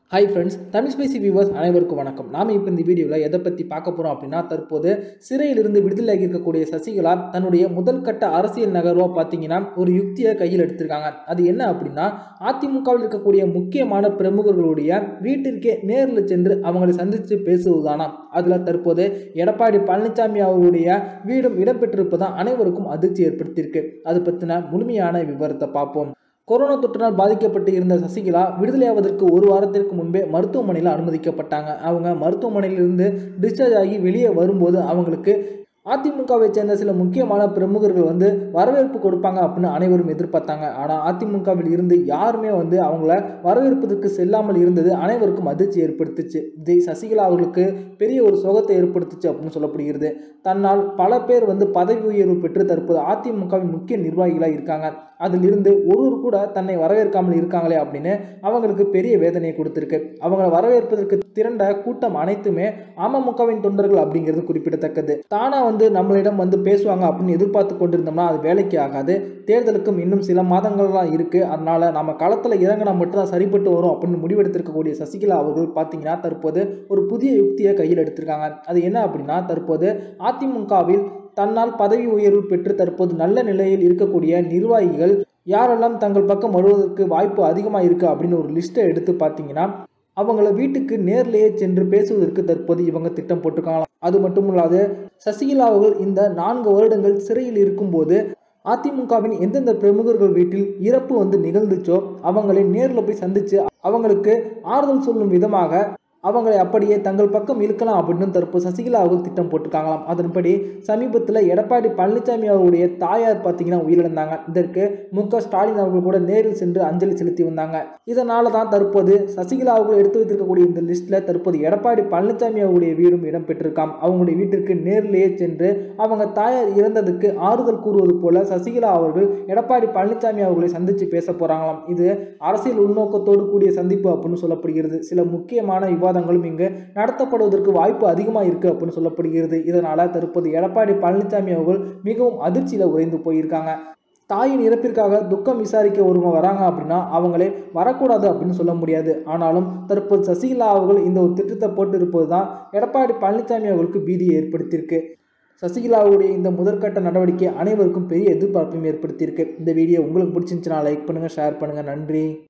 hi friends Tamil spicy viewers அனைவருக்கும் வணக்கம் நாம் இப்போ இந்த வீடியோவில் எதை பற்றி பார்க்க போகிறோம் அப்படின்னா தற்போது சிறையிலிருந்து விடுதலையாகி இருக்கக்கூடிய சசிகலா தன்னுடைய முதல் கட்ட அரசியல் நகர்வாக பார்த்தீங்கன்னா ஒரு யுக்தியை கையில் எடுத்திருக்காங்க அது என்ன அப்படின்னா அதிமுகவில் இருக்கக்கூடிய முக்கியமான பிரமுகர்களுடைய வீட்டிற்கே நேரில் சென்று அவங்களை சந்தித்து பேசுவதுதானா அதில் தற்போது எடப்பாடி பழனிசாமி அவர்களுடைய வீடும் இடம்பெற்றிருப்பதான் அனைவருக்கும் அதிர்ச்சி ஏற்படுத்தியிருக்கு அது பற்றின முழுமையான விவரத்தை பார்ப்போம் கொரோனா தொற்றினால் பாதிக்கப்பட்டு இருந்த சசிகலா விடுதலையாவதற்கு ஒரு வாரத்திற்கு முன்பே மருத்துவமனையில் அனுமதிக்கப்பட்டாங்க அவங்க மருத்துவமனையிலிருந்து டிஸ்சார்ஜ் ஆகி வெளியே வரும்போது அவங்களுக்கு அதிமுகவை சேர்ந்த சில முக்கியமான பிரமுகர்கள் வந்து வரவேற்பு கொடுப்பாங்க அப்படின்னு அனைவரும் எதிர்பார்த்தாங்க ஆனால் அதிமுகவில் இருந்து யாருமே வந்து அவங்கள வரவேற்பதற்கு செல்லாமல் இருந்தது அனைவருக்கும் அதிர்ச்சி ஏற்படுத்துச்சு இது சசிகலா அவர்களுக்கு பெரிய ஒரு சோகத்தை ஏற்படுத்துச்சு அப்படின்னு சொல்லப்படுகிறது தன்னால் பல பேர் வந்து பதவி உயர்வு பெற்று தற்போது அதிமுகவின் முக்கிய நிர்வாகிகளாக இருக்காங்க அதிலிருந்து ஒருவர் கூட தன்னை வரவேற்காமல் இருக்காங்களே அப்படின்னு அவங்களுக்கு பெரிய வேதனையை கொடுத்துருக்கு அவங்களை வரவேற்பதற்கு திரண்ட கூட்டம் அனைத்துமே அமமுகவின் தொண்டர்கள் அப்படிங்கிறது குறிப்பிடத்தக்கது தானா வந்து நம்மளிடம் வந்து பேசுவாங்க அப்படின்னு எதிர்பார்த்து கொண்டிருந்தோம்னா அது வேலைக்கு ஆகாது தேர்தலுக்கும் இன்னும் சில மாதங்கள்லாம் இருக்கு அதனால நம்ம களத்தில் இறங்கினா மட்டும்தான் சரிப்பட்டு வரும் அப்படின்னு முடிவெடுத்திருக்கக்கூடிய சசிகலா அவர்கள் பார்த்தீங்கன்னா தற்போது ஒரு புதிய யுக்தியை கையில் எடுத்திருக்காங்க அது என்ன அப்படின்னா தற்போது அதிமுகவில் தன்னால் பதவி உயர்வு பெற்று தற்போது நல்ல நிலையில் இருக்கக்கூடிய நிர்வாகிகள் யாரெல்லாம் தங்கள் பக்கம் வருவதற்கு வாய்ப்பு அதிகமாக இருக்குது அப்படின்னு ஒரு லிஸ்ட்டை எடுத்து பார்த்தீங்கன்னா அவங்கள வீட்டுக்கு நேர்லேயே சென்று பேசுவதற்கு தற்போது இவங்க திட்டம் போட்டிருக்காங்களாம் அது மட்டும் இல்லாது சசிகலா அவர்கள் இந்த நான்கு வருடங்கள் சிறையில் இருக்கும்போது அதிமுகவின் எந்தெந்த பிரமுகர்கள் வீட்டில் இறப்பு வந்து நிகழ்ந்துச்சோ அவங்களை நேரில் போய் சந்தித்து அவங்களுக்கு ஆறுதல் சொல்லும் விதமாக அவங்களை அப்படியே தங்கள் பக்கம் இழுக்கலாம் அப்படின்னு தற்போது சசிகலா அவர்கள் திட்டம் போட்டிருக்காங்களாம் அதன்படி சமீபத்தில் எடப்பாடி பழனிசாமி அவருடைய தாயார் பார்த்தீங்கன்னா உயிரிழந்தாங்க இதற்கு மு க ஸ்டாலின் அவர்கள் கூட நேரில் சென்று அஞ்சலி செலுத்தி வந்தாங்க இதனால தான் தற்போது சசிகலா அவர்கள் எடுத்து வைத்திருக்கக்கூடிய இந்த லிஸ்ட்டில் தற்போது எடப்பாடி பழனிசாமி அவருடைய வீடும் இடம்பெற்றிருக்காம் அவங்களுடைய வீட்டிற்கு நேரிலேயே சென்று அவங்க தாயார் இறந்ததுக்கு ஆறுதல் கூறுவது போல சசிகலா அவர்கள் எடப்பாடி பழனிசாமி அவர்களை சந்தித்து பேச போறாங்களாம் இது அரசியல் உள்நோக்கத்தோடு கூடிய சந்திப்பு அப்படின்னு சொல்லப்படுகிறது சில முக்கியமான விவாதங்களும் இங்கு நடத்தப்படுவதற்கு வாய்ப்பு அதிகமாக இருக்கு அப்படின்னு சொல்லப்படுகிறது இதனால தற்போது எடப்பாடி பழனிசாமி அவர்கள் மிகவும் அதிர்ச்சியில் உறைந்து போயிருக்காங்க தாயின் இறப்பிற்காக துக்கம் விசாரிக்க ஒருவங்க வராங்க அப்படின்னா அவங்களே வரக்கூடாது அப்படின்னு சொல்ல முடியாது ஆனாலும் தற்போது சசிகலா அவர்கள் இந்த ஒரு திட்டத்தை போட்டு இருப்பது தான் எடப்பாடி பழனிசாமி அவர்களுக்கு பீதியை ஏற்படுத்தியிருக்கு சசிகலாவுடைய இந்த முதற்கட்ட நடவடிக்கை அனைவருக்கும் பெரிய எதிர்பார்ப்பையும் ஏற்படுத்தியிருக்கு இந்த வீடியோ உங்களுக்கு பிடிச்சிருந்துச்சுன்னா லைக் பண்ணுங்கள் ஷேர் பண்ணுங்கள் நன்றி